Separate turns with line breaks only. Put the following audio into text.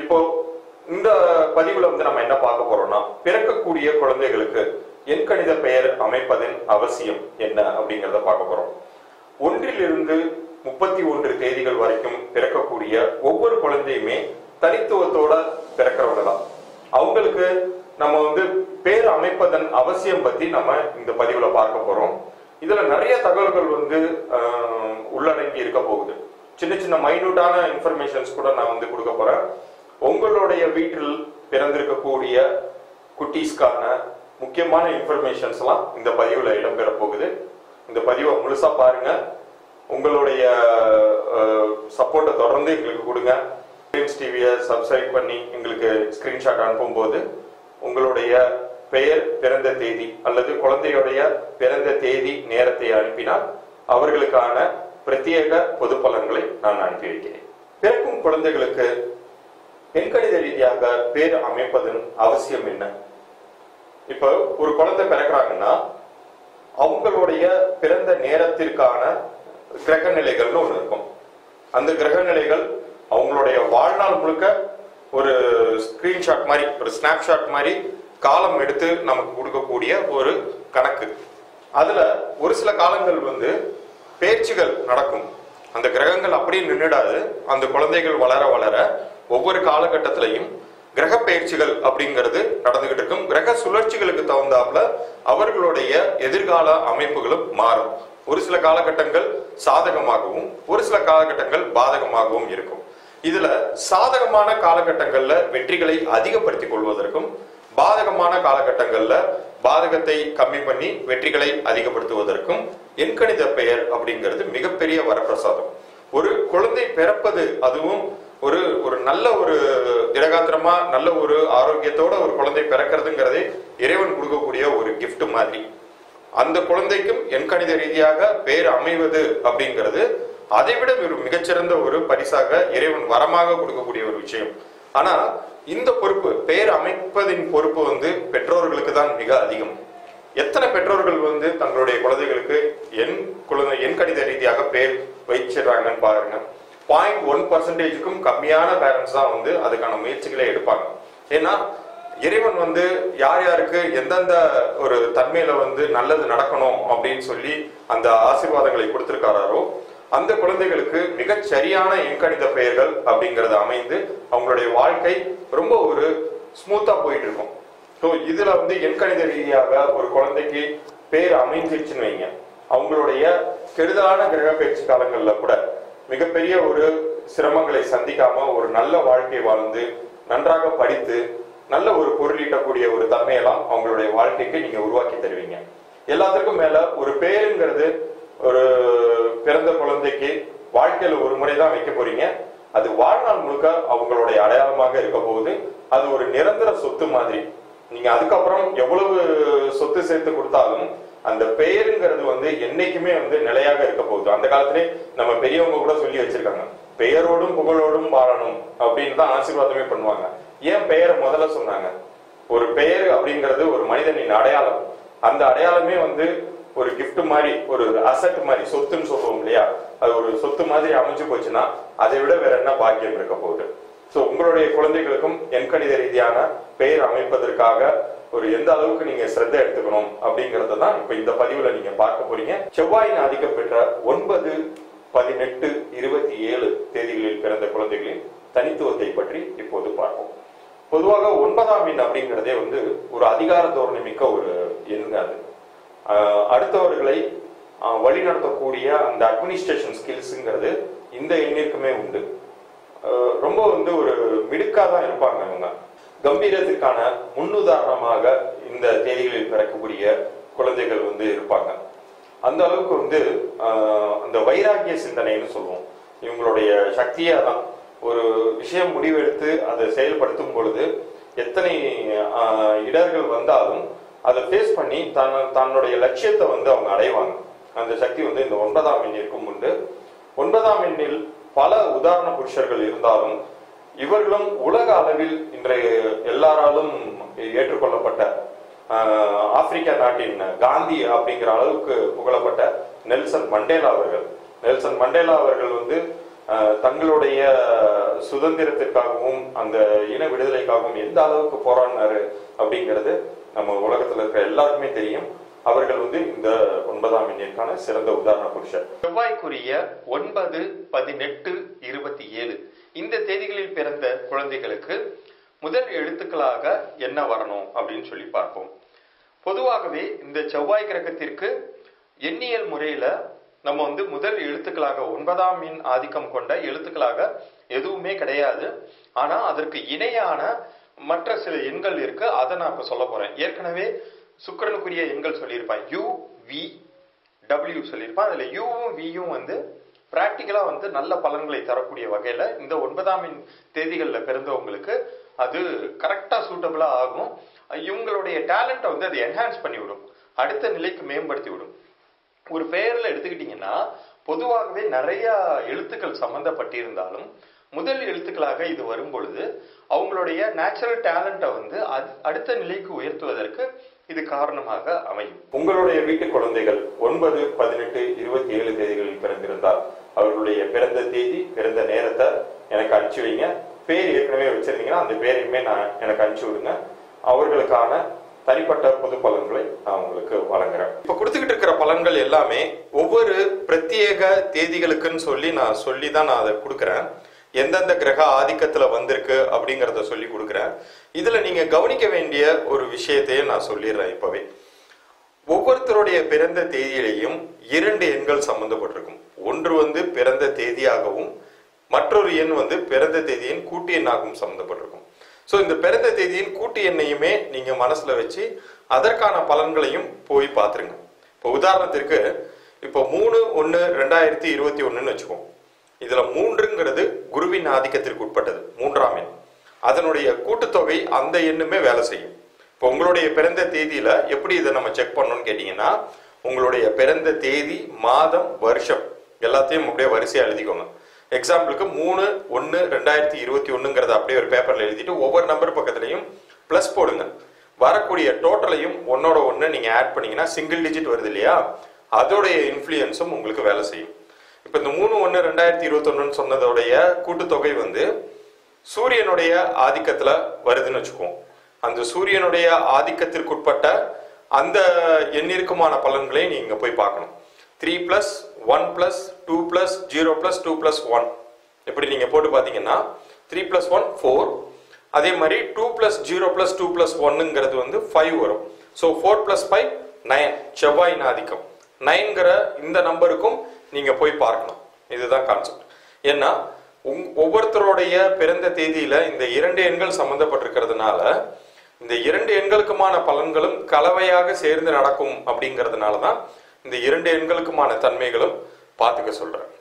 இப்போ இந்த பதிவுல வந்து நம்ம என்ன பார்க்க போறோம்னா பிறக்கக்கூடிய குழந்தைகளுக்கு எண்கணித பெயர் அமைப்பதன் அவசியம் என்ன அப்படிங்கறத பார்க்க போறோம் ஒன்றிலிருந்து முப்பத்தி ஒன்று தேதிகள் வரைக்கும் பிறக்கக்கூடிய ஒவ்வொரு குழந்தையுமே தனித்துவத்தோட பிறக்கிறவங்க தான் அவங்களுக்கு நம்ம வந்து பேர் அமைப்பதன் அவசியம் பத்தி நம்ம இந்த பதிவுல பார்க்க போறோம் இதுல நிறைய தகவல்கள் வந்து ஆஹ், உள்ளடங்கி இருக்க போகுது சின்ன சின்ன மைனூட்டான இன்ஃபர்மேஷன்ஸ் கூட நான் வந்து கொடுக்க போறேன் உங்களுடைய வீட்டில் பிறந்திருக்கக்கூடிய குட்டீஸ்க்கான முக்கியமான இன்ஃபர்மேஷன்ஸ் எல்லாம் இந்த பதிவுல இடம்பெற போகுது இந்த பதிவை முழுசா பாருங்க உங்களுடைய சப்போர்ட்டை தொடர்ந்து எங்களுக்கு கொடுங்க ட்ரீம்ஸ் டிவியை சப்ஸ்கிரைப் பண்ணி எங்களுக்கு ஸ்கிரீன்ஷாட் அனுப்பும்போது உங்களுடைய பெயர் பிறந்த தேதி அல்லது குழந்தையுடைய பிறந்த தேதி நேரத்தை அனுப்பினால் அவர்களுக்கான பிரத்யேக பொது பலன்களை நான் அனுப்பி வைக்கிறேன் பிறக்கும் குழந்தைகளுக்கு எண்கணித ரீதியாக பேர் அமைப்பதன் அவசியம் என்ன இப்போ ஒரு குழந்தை பிறக்கிறாங்கன்னா அவங்களுடைய பிறந்த நேரத்திற்கான கிரக நிலைகள்னு ஒண்ணு இருக்கும் அந்த கிரக நிலைகள் அவங்களுடைய வாழ்நாள் முழுக்க ஒரு ஸ்கிரீன்ஷாட் மாதிரி ஒரு ஸ்னாப்ஷாட் மாதிரி காலம் எடுத்து நமக்கு கொடுக்கக்கூடிய ஒரு கணக்கு அதுல ஒரு சில காலங்கள் வந்து பேச்சுகள் நடக்கும் அந்த கிரகங்கள் அப்படியே நின்றுடாது அந்த குழந்தைகள் வளர வளர ஒவ்வொரு காலகட்டத்திலையும் கிரக பயிற்சிகள் அப்படிங்கிறது நடந்துகிட்டு இருக்கும் கிரக சுழற்சிகளுக்கு தகுந்தாப்புல அவர்களுடைய எதிர்கால அமைப்புகளும் மாறும் ஒரு சில காலகட்டங்கள் சாதகமாகவும் ஒரு சில காலகட்டங்கள் பாதகமாகவும் இருக்கும் இதுல சாதகமான காலகட்டங்கள்ல வெற்றிகளை அதிகப்படுத்திக் கொள்வதற்கும் பாதகமான காலகட்டங்கள்ல பாதகத்தை கம்மி பண்ணி வெற்றிகளை அதிகப்படுத்துவதற்கும் எண்கணித பெயர் அப்படிங்கிறது மிகப்பெரிய வரப்பிரசாதம் ஒரு குழந்தை பிறப்பது அதுவும் ஒரு ஒரு நல்ல ஒரு திடகாத்திரமா நல்ல ஒரு ஆரோக்கியத்தோட ஒரு குழந்தை பிறக்கிறதுங்கிறதே இறைவன் கொடுக்கக்கூடிய ஒரு gift மாதிரி அந்த குழந்தைக்கும் எண்கணித ரீதியாக பேர் அமைவது அப்படிங்கிறது அதை விட ஒரு மிகச்சிறந்த ஒரு பரிசாக இறைவன் வரமாக கொடுக்கக்கூடிய ஒரு விஷயம் ஆனா இந்த பொறுப்பு பெயர் அமைப்பதின் பொறுப்பு வந்து பெற்றோர்களுக்கு தான் மிக அதிகம் எத்தனை பெற்றோர்கள் வந்து தங்களுடைய குழந்தைகளுக்கு எண் குழந்தை எண் கணித ரீதியாக பேர் வச்சிடுறாங்கன்னு பாருங்க பாயிண்ட் ஒன் பர்சன்டேஜுக்கும் கம்மியான பேரண்ட்ஸ் தான் வந்து அதுக்கான முயற்சிகளை எடுப்பாங்க ஏன்னா இறைவன் வந்து யார் யாருக்கு எந்தெந்த ஒரு தன்மையில வந்து நல்லது நடக்கணும் அப்படின்னு சொல்லி அந்த ஆசீர்வாதங்களை கொடுத்திருக்காரோ அந்த குழந்தைகளுக்கு மிகச் சரியான எண்கணித பெயர்கள் அப்படிங்கறது அமைந்து அவங்களுடைய வாழ்க்கை ரொம்ப ஒரு ஸ்மூத்தா போயிட்டு இருக்கும் ஸோ இதுல வந்து எண்கணித ரீதியாக ஒரு குழந்தைக்கு பேர் அமைஞ்சிருச்சுன்னு வைங்க அவங்களுடைய கெடுதலான கிரக பயிற்சி காலங்கள்ல கூட மிகப்பெரிய ஒரு சிரமங்களை சந்திக்காம ஒரு நல்ல வாழ்க்கை வாழ்ந்து நன்றாக படித்து நல்ல ஒரு பொருளீட்டக்கூடிய ஒரு தன்மையெல்லாம் அவங்களுடைய வாழ்க்கைக்கு நீங்க உருவாக்கி தருவீங்க எல்லாத்துக்கும் மேல ஒரு பேருங்கிறது ஒரு பிறந்த குழந்தைக்கு வாழ்க்கையில ஒரு முறை தான் வைக்க போறீங்க அது வாழ்நாள் முழுக்க அவங்களுடைய அடையாளமாக இருக்க போகுது அது ஒரு நிரந்தர சொத்து மாதிரி நீங்க அதுக்கப்புறம் எவ்வளவு சொத்து சேர்த்து கொடுத்தாலும் அந்த பெயருங்கிறது வந்து என்னைக்குமே வந்து நிலையாக இருக்க போகுது அந்த காலத்திலே நம்ம பெரியவங்க கூட சொல்லி வச்சிருக்காங்க பெயரோடும் புகழோடும் வாழணும் அப்படின்னு தான் ஆசீர்வாதமே பண்ணுவாங்க ஏன் பெயரை முதல்ல சொன்னாங்க ஒரு பெயர் அப்படிங்கிறது ஒரு மனிதனின் அடையாளம் அந்த அடையாளமே வந்து ஒரு gift மாதிரி ஒரு அசட் மாதிரி சொத்துன்னு சொல்லுவோம் இல்லையா அது ஒரு சொத்து மாதிரி அமைஞ்சு போச்சுன்னா அதை விட வேற என்ன பாக்கியம் இருக்க போகுது சோ உங்களுடைய குழந்தைகளுக்கும் எண்கணித ரீதியான பெயர் அமைப்பதற்காக ஒரு எந்த அளவுக்கு நீங்க சிரத்தை எடுத்துக்கணும் அப்படிங்கறத தான் இப்ப இந்த பதிவுல நீங்க பார்க்க போறீங்க செவ்வாயின் ஆதிக்கம் பெற்ற ஒன்பது பதினெட்டு இருபத்தி ஏழு தேதிகளில் பிறந்த குழந்தைகளின் தனித்துவத்தை பற்றி இப்போது பார்ப்போம் பொதுவாக ஒன்பதாம் எண் அப்படிங்கிறதே வந்து ஒரு அதிகார தோரணை மிக்க ஒரு எண் அது ஆஹ் அடுத்தவர்களை ஆஹ் வழிநடத்தக்கூடிய அந்த அட்மினிஸ்ட்ரேஷன் ஸ்கில்ஸுங்கிறது இந்த எண்ணிற்குமே உண்டு ஆஹ் ரொம்ப வந்து ஒரு மிடுக்கா தான் இருப்பாங்க இவங்க கம்பீரத்துக்கான முன்னுதாரணமாக இந்த தேதிகளில் பிறக்கக்கூடிய குழந்தைகள் வந்து இருப்பாங்க அந்த அளவுக்கு வந்து ஆஹ் அந்த வைராகிய சிந்தனைன்னு சொல்லுவோம் இவங்களுடைய சக்தியா தான் ஒரு விஷயம் முடிவெடுத்து அதை செயல்படுத்தும் பொழுது எத்தனை ஆஹ் இடர்கள் வந்தாலும் அதை ஃபேஸ் பண்ணி தன் தன்னுடைய லட்சியத்தை வந்து அவங்க அடைவாங்க அந்த சக்தி வந்து இந்த ஒன்பதாம் எண்ணிற்கும் உண்டு ஒன்பதாம் எண்ணில் பல உதாரண புருஷர்கள் இருந்தாலும் இவர்களும் உலக அளவில் இன்றைய எல்லாராலும் ஏற்றுக்கொள்ளப்பட்ட ஆஹ், ஆப்பிரிக்க நாட்டின் காந்தி அப்படிங்கிற அளவுக்கு புகழப்பட்ட நெல்சன் மண்டேலா அவர்கள் நெல்சன் மண்டேலா அவர்கள் வந்து ஆஹ், தங்களுடைய சுதந்திரத்திற்காகவும் அந்த இன விடுதலைக்காகவும் எந்த அளவுக்கு போராடினாரு அப்படிங்கிறது நம்ம உலகத்துல இருக்கிற எல்லாருக்குமே தெரியும் அவர்கள் வந்து இந்த ஒன்பதாம் எண்ணிற்கான சிறந்த உதாரண புருஷர்
செவ்வாய்க்குரிய ஒன்பது பதினெட்டு இருபத்தி ஏழு இந்த தேதிகளில் பிறந்த குழந்தைகளுக்கு முதல் எழுத்துக்களாக என்ன வரணும் அப்படின்னு சொல்லி பார்ப்போம் பொதுவாகவே இந்த செவ்வாய் கிரகத்திற்கு எண்ணியல் முறையில நம்ம வந்து முதல் எழுத்துக்களாக ஒன்பதாம் எண் ஆதிக்கம் கொண்ட எழுத்துக்களாக எதுவுமே கிடையாது ஆனா அதற்கு இணையான மற்ற சில எண்கள் இருக்கு அதை நான் இப்ப சொல்ல போறேன் ஏற்கனவே சுக்கிரனுக்குரிய எண்கள் சொல்லியிருப்பேன் யூ வி டபிள்யூ சொல்லியிருப்பேன் அதுல யூவும் வியும் வந்து பிராக்டிக்கலா வந்து நல்ல பலன்களை தரக்கூடிய வகையில இந்த ஒன்பதாம் எண் தேதிகள்ல பிறந்தவங்களுக்கு அது கரெக்டா சூட்டபிளா ஆகும் இவங்களுடைய டேலண்ட்டை வந்து அது என்ஹான்ஸ் பண்ணி விடும் அடுத்த நிலைக்கு மேம்படுத்தி விடும் ஒரு பெயர்ல எடுத்துக்கிட்டீங்கன்னா பொதுவாகவே நிறைய எழுத்துக்கள் சம்பந்தப்பட்டிருந்தாலும் முதல் எழுத்துக்களாக இது வரும் பொழுது அவங்களுடைய நேச்சுரல் டேலண்ட்டை வந்து அது- அடுத்த நிலைக்கு உயர்த்துவதற்கு இது காரணமாக அமையும்
உங்களுடைய வீட்டு குழந்தைகள் ஒன்பது பதினெட்டு இருபத்தி ஏழு தேதிகளில் பிறந்திருந்தால் அவர்களுடைய பிறந்த தேதி பிறந்த நேரத்தை எனக்கு அனுப்பிச்சு வைங்க பேர் ஏற்கனவே வச்சிருந்தீங்கன்னா அந்த பேரையுமே நான் எனக்கு அனுப்பிச்சு விடுங்க அவர்களுக்கான தனிப்பட்ட பொது பலன்களை நான் உங்களுக்கு வழங்குறேன் இப்ப கொடுத்துக்கிட்டு இருக்கிற பலன்கள் எல்லாமே ஒவ்வொரு பிரத்யேக தேதிகளுக்குன்னு சொல்லி நான் சொல்லி தான் நான் அதை கொடுக்குறேன் எந்தெந்த கிரக ஆதிக்கத்துல வந்திருக்கு அப்படிங்கறத சொல்லி கொடுக்குறேன் இதுல நீங்க கவனிக்க வேண்டிய ஒரு விஷயத்தையும் நான் சொல்லிடுறேன் இப்பவே ஒவ்வொருத்தருடைய பிறந்த தேதியிலையும் இரண்டு எண்கள் சம்பந்தப்பட்டிருக்கும் ஒன்று வந்து பிறந்த தேதியாகவும் மற்றொரு எண் வந்து பிறந்த தேதியின் கூட்டு எண்ணாகவும் சம்பந்தப்பட்டிருக்கும் ஸோ இந்த பிறந்த தேதியின் கூட்டு எண்ணையுமே நீங்க மனசுல வச்சு அதற்கான பலன்களையும் போய் பார்த்துருங்க இப்போ உதாரணத்திற்கு இப்போ மூணு ஒன்று ரெண்டாயிரத்தி இருபத்தி ஒன்றுன்னு வச்சுக்கோம் இதுல மூன்றுங்கிறது குருவின் ஆதிக்கத்திற்கு உட்பட்டது மூன்றாம் எண் அதனுடைய கூட்டுத்தொகை அந்த எண்ணுமே வேலை செய்யும் இப்போ உங்களுடைய பிறந்த தேதியில எப்படி இதை நம்ம செக் பண்ணணும்னு கேட்டீங்கன்னா உங்களுடைய பிறந்த தேதி மாதம் வருஷம் எல்லாத்தையும் அப்படியே வரிசையா எழுதிக்கோங்க எக்ஸாம்பிளுக்கு மூணு ஒன்று ரெண்டாயிரத்தி இருபத்தி ஒண்ணுங்கிறத அப்படியே ஒரு பேப்பர்ல எழுதிட்டு ஒவ்வொரு நம்பர் பக்கத்துலையும் ப்ளஸ் போடுங்க வரக்கூடிய டோட்டலையும் ஒன்னோட ஒன்று நீங்க ஆட் பண்ணீங்கன்னா சிங்கிள் டிஜிட் வருது இல்லையா அதோடைய இன்ஃப்ளூயன்ஸும் உங்களுக்கு வேலை செய்யும் இப்போ இந்த மூணு ஒன்று ரெண்டாயிரத்தி இருபத்தொன்னுன்னு சொன்னதோடைய கூட்டுத்தொகை வந்து சூரியனுடைய ஆதிக்கத்துல வருதுன்னு வச்சுக்குவோம் அந்த சூரியனுடைய ஆதிக்கத்திற்குட்பட்ட அந்த எண்ணிற்குமான பலன்களை நீங்க போய் பார்க்கணும் three plus one plus two plus zero plus two plus one இப்படி நீங்க போட்டு பார்த்தீங்கன்னா த்ரீ பிளஸ் ஒன் ஃபோர் அதே மாதிரி two plus zero plus two plus ஒன்னுங்கிறது வந்து ஃபைவ் வரும் so four plus five nine செவ்வாயின் ஆதிக்கம் நைன்கிற இந்த நம்பருக்கும் நீங்க போய் பார்க்கணும் இதுதான் கான்செப்ட் ஏன்னா உங் ஒவ்வொருத்தருடைய பிறந்த தேதியில இந்த இரண்டு எண்கள் சம்பந்தப்பட்டிருக்கிறதுனால இந்த இரண்டு எண்களுக்குமான பலன்களும் கலவையாக சேர்ந்து நடக்கும் அப்படிங்கிறதுனால தான் இந்த இரண்டு எண்களுக்குமான தன்மைகளும் பார்த்துக்க சொல்றேன்